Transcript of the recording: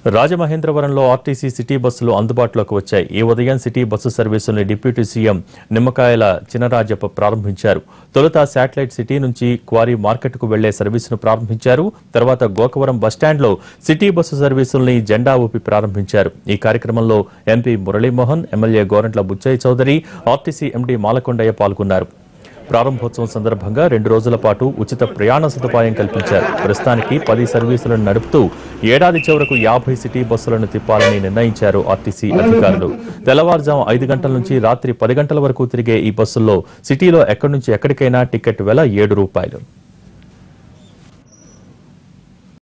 రాజమహేంద్రవరంలో RTC city బస్సులు అందుబాటులోకి వచ్చాయి ఈ ఉదయం సిటీ బస్సు సర్వీసుల్ని డిప్యూటీ సీఎం నిమ్మకాయల చినరాజప్ప ప్రారంభించారు తొలుత శాటిలైట్ సిటీ నుంచి క్వారీ మార్కెట్కు వెళ్లే సర్వీసును ప్రారంభించారు తర్వాత గోకవరం బస్టాండ్లో సిటీ బస్సు సర్వీసుల్ని జెండా ఊపి ప్రారంభించారు ఈ కార్యక్రమంలో MP Muralimohan MLA Gorantla Butchaiah Chowdary RTC MD Malakondaiah పాల్గొన్నారు ప్రారంభోత్సవం సందర్భంగా రెండు రోజుల పాటు ఉచిత ప్రయాణ సదుపాయం కల్పించారు ప్రస్తుతానికి పది సర్వీసులను నడుపుతూ ఏడాది చివరకు యాభై సిటీ బస్సులను తిప్పాలని నిర్ణయించారు ఆర్టీసీ అధికారులు తెల్లవారుజాము ఐదు గంటల నుంచి రాత్రి పది గంటల వరకు తిరిగే ఈ బస్సుల్లో సిటీలో ఎక్కడి నుంచి ఎక్కడికైనా టికెట్ వెల ఏడు రూపాయలు